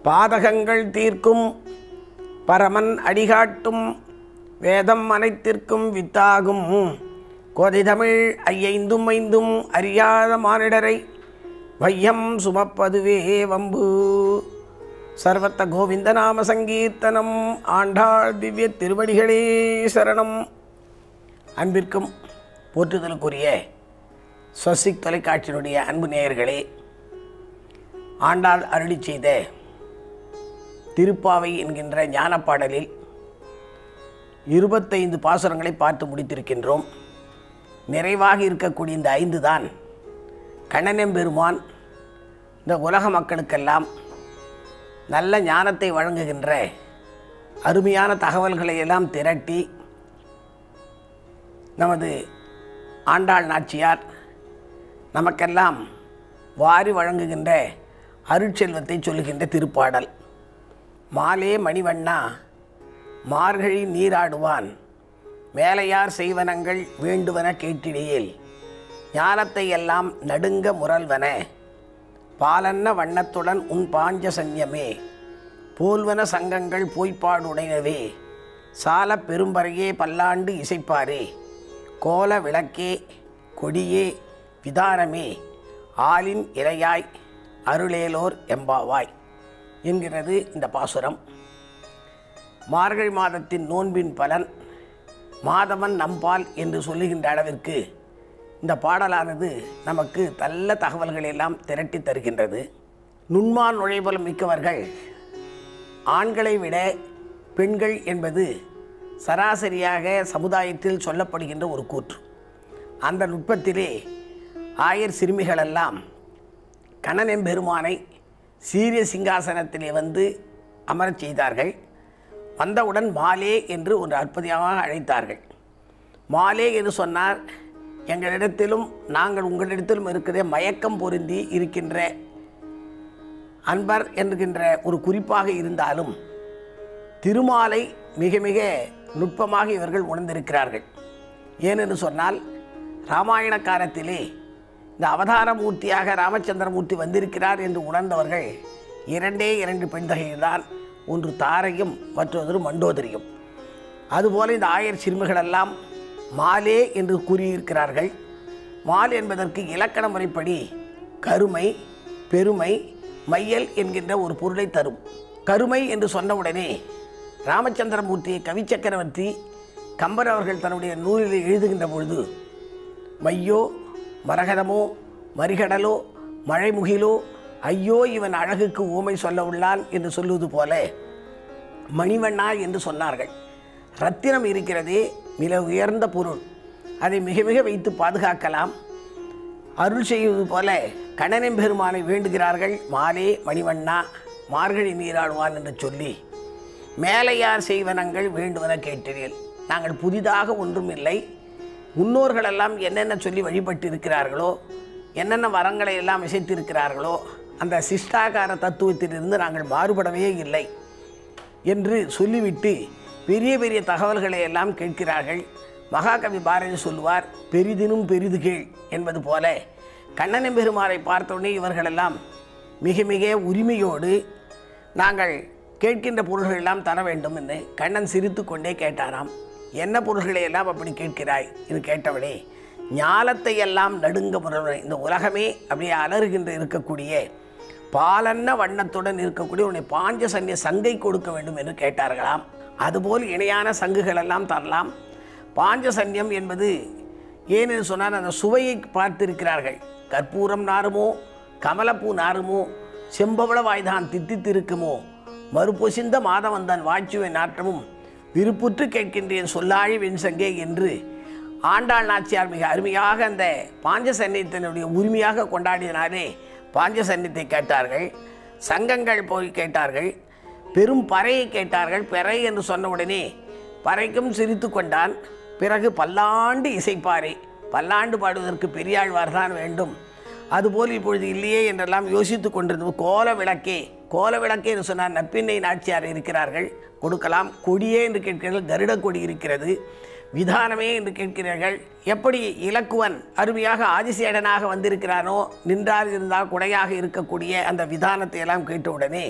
பாதகங்கள் தீர்க்கும் பரமன் அடிகாட்டும் வேதம் அனைத்திற்கும் வித்தாகும் கோதை தமிழ் ஐயைந்தும் ஐந்தும் அறியாத மானிடரை வையம் சுமப்பதுவே வம்பு சர்வத்த கோவிந்த நாம சங்கீர்த்தனம் ஆண்டாள் திவ்ய திருவடிகளே சரணம் அன்பிற்கும் போற்றுதலுக்குரிய ஸ்வசிக் தொலைக்காட்சியினுடைய அன்பு நேயர்களே ஆண்டாள் அருளி செய்த திருப்பாவை என்கின்ற ஞானப்பாடலில் இருபத்தைந்து பாசுரங்களை பார்த்து முடித்திருக்கின்றோம் நிறைவாக இருக்கக்கூடிய இந்த ஐந்து தான் கண்ணனெம்பெருமான் இந்த உலக மக்களுக்கெல்லாம் நல்ல ஞானத்தை வழங்குகின்ற அருமையான தகவல்களை எல்லாம் திரட்டி நமது ஆண்டாள் நாச்சியார் நமக்கெல்லாம் வாரி வழங்குகின்ற அருட்செல்வத்தை சொல்லுகின்ற திருப்பாடல் மாலே மணிவண்ணா மார்கழி நீராடுவான் மேலையார் செய்வனங்கள் வேண்டுவன கேட்டிடையேல் ஞானத்தை எல்லாம் நடுங்க முரல்வன பாலன்ன வண்ணத்துடன் உன் பாஞ்ச சன்யமே போல்வன சங்கங்கள் போய்ப்பாடுடையவே சால பெரும்பறையே பல்லாண்டு இசைப்பாரே கோல விளக்கே கொடியே விதானமே ஆலின் இலையாய் அருளேலோர் எம்பாவாய் என்கிறது இந்த பாசுரம் மார்கழி மாதத்தின் நோன்பின் பலன் மாதவன் நம்பால் என்று சொல்லுகின்ற அளவிற்கு இந்த பாடலானது நமக்கு நல்ல தகவல்களை எல்லாம் திரட்டி தருகின்றது நுண்மான் நுழைபலம் மிக்கவர்கள் ஆண்களை விட பெண்கள் என்பது சராசரியாக சமுதாயத்தில் சொல்லப்படுகின்ற ஒரு கூற்று அந்த நுட்பத்திலே ஆயர் சிறுமிகளெல்லாம் கண்ணன் பெருமானை சீரிய சிங்காசனத்திலே வந்து அமரச் செய்தார்கள் வந்தவுடன் மாலே என்று ஒரு அற்புதமாக அழைத்தார்கள் மாலே என்று சொன்னார் எங்களிடத்திலும் நாங்கள் உங்களிடத்திலும் இருக்கிற மயக்கம் பொருந்தி இருக்கின்ற அன்பர் என்கின்ற ஒரு குறிப்பாக இருந்தாலும் திருமாலை மிக மிக நுட்பமாக இவர்கள் உணர்ந்திருக்கிறார்கள் ஏனென்று சொன்னால் ராமாயண காலத்திலே இந்த அவதார மூர்த்தியாக ராமச்சந்திரமூர்த்தி வந்திருக்கிறார் என்று உணர்ந்தவர்கள் இரண்டே இரண்டு பெண்தகைதான் ஒன்று தாரையும் மற்றொன்று மண்டோதரியும் அதுபோல இந்த ஆயர் சிறுமிகளெல்லாம் மாலே என்று கூறியிருக்கிறார்கள் மால் என்பதற்கு இலக்கண முறைப்படி கருமை பெருமை மையல் என்கின்ற ஒரு பொருளை தரும் கருமை என்று சொன்னவுடனே ராமச்சந்திரமூர்த்தியை கவிச்சக்கரவர்த்தி கம்பர் அவர்கள் தன்னுடைய நூலில் எழுதுகின்ற பொழுது மையோ மரகதமோ மரிகடலோ மழைமுகிலோ ஐயோ இவன் அழகுக்கு ஊமை சொல்ல உள்ளான் என்று சொல்லுவது போல மணிவண்ணா என்று சொன்னார்கள் ரத்தினம் இருக்கிறதே மிக உயர்ந்த பொருள் அதை மிக மிக வைத்து பாதுகாக்கலாம் அருள் செய்வது போல கண்ணனின் பெருமானை வேண்டுகிறார்கள் மாலே மணிவண்ணா மார்கழி நீராடுவான் என்று சொல்லி மேலையார் செய்வனங்கள் வேண்டுவன கேட்டீர்கள் நாங்கள் புதிதாக ஒன்றும் இல்லை முன்னோர்களெல்லாம் என்னென்ன சொல்லி வழிபட்டு இருக்கிறார்களோ என்னென்ன வரங்களை எல்லாம் இசைத்திருக்கிறார்களோ அந்த சிஷ்டாகார தத்துவத்திலிருந்து நாங்கள் மாறுபடவே இல்லை என்று சொல்லிவிட்டு பெரிய பெரிய தகவல்களை எல்லாம் கேட்கிறார்கள் மகாகவி பாரதி சொல்லுவார் பெரிதினும் பெரிது கீழ் என்பது போல கண்ணனை பெருமாரை பார்த்தோடனே இவர்களெல்லாம் மிக மிக உரிமையோடு நாங்கள் கேட்கின்ற பொருள்கள் எல்லாம் தர வேண்டும் என்று கண்ணன் சிரித்து கொண்டே கேட்டாராம் என்ன பொருள்களை எல்லாம் அப்படி கேட்கிறாய் இது கேட்டவனே ஞாலத்தை எல்லாம் நடுங்க முறைவன் இந்த உலகமே அப்படியே அலறுகின்ற இருக்கக்கூடிய பாலன்ன வண்ணத்துடன் இருக்கக்கூடிய உன்னை பாஞ்ச சன்னிய சங்கை கொடுக்க வேண்டும் என்று கேட்டார்களாம் அதுபோல் இணையான சங்குகள் எல்லாம் தரலாம் பாஞ்சசன்யம் என்பது ஏனென்று சொன்னால் அந்த சுவையை பார்த்திருக்கிறார்கள் கற்பூரம் நாருமோ கமலப்பூ நாருமோ செம்பவள வாய்தான் தித்தித்திருக்குமோ மறுபொசிந்த மாதவந்தான் வாய்ச்சுவை நாற்றமும் விருப்புற்று கேட்கின்றேன் சொல்லாழி வெண்சங்கே என்று ஆண்டாள் நாச்சியார் மிக அருமையாக அந்த பாஞ்சசன்னியத்தினுடைய உரிமையாக கொண்டாடினாலே பாஞ்சசன்னியத்தை கேட்டார்கள் சங்கங்கள் போய் கேட்டார்கள் பெரும் பறையை கேட்டார்கள் பெறை என்று சொன்ன உடனே பறைக்கும் சிரித்து கொண்டான் பிறகு பல்லாண்டு இசைப்பாரே பல்லாண்டு பாடுவதற்கு பெரியாழ்வார் தான் வேண்டும் அதுபோல் இப்பொழுது இல்லையே என்றெல்லாம் யோசித்து கொண்டிருந்தோம் கோல விளக்கே கோல விளக்கே என்று சொன்னார் நப்பின்னை நாச்சியார் இருக்கிறார்கள் கொடுக்கலாம் கொடியே என்று கேட்கிறீர்கள் கருட கொடி இருக்கிறது விதானமே என்று கேட்கிறீர்கள் எப்படி இலக்குவன் அருமையாக ஆதிசேடனாக வந்திருக்கிறானோ நின்றார் இருந்தால் குடையாக இருக்கக்கூடிய அந்த விதானத்தை எல்லாம் கேட்டவுடனே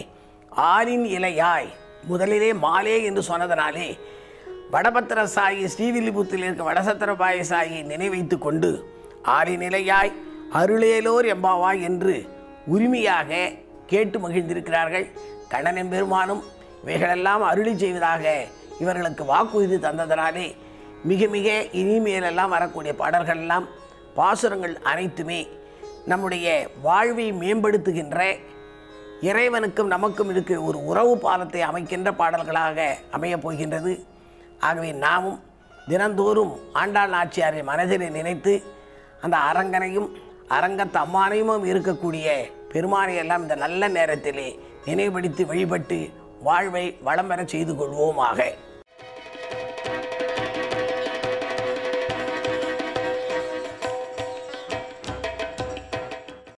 ஆலின் இலையாய் முதலிலே மாலே என்று சொன்னதனாலே வடபத்திர சாயி ஸ்ரீவில்லிபுத்தில் இருக்க வடசத்திரபாய சாயை நினைவைத்து கொண்டு ஆலின் இலையாய் அருளேலோர் எம்பாவாய் என்று உரிமையாக கேட்டு மகிழ்ந்திருக்கிறார்கள் கண்ணனின் பெருமானும் இவைகளெல்லாம் அருளி செய்வதாக இவர்களுக்கு வாக்குறுதி தந்ததனாலே மிக மிக இனிமேலெல்லாம் வரக்கூடிய பாடல்கள் பாசுரங்கள் அனைத்துமே நம்முடைய வாழ்வை மேம்படுத்துகின்ற இறைவனுக்கும் நமக்கும் இருக்கிற ஒரு உறவு பாலத்தை அமைக்கின்ற பாடல்களாக அமையப் போகின்றது ஆகவே நாமும் தினந்தோறும் ஆண்டாள் நாச்சியாரை மனதில் நினைத்து அந்த அரங்கனையும் அரங்கத்து அம்மானையும் இருக்கக்கூடிய பெருமானை எல்லாம் இந்த நல்ல நேரத்திலே நினைவுபடுத்தி வழிபட்டு வாழ்வை வளம் பெற செய்து கொள்வோமாக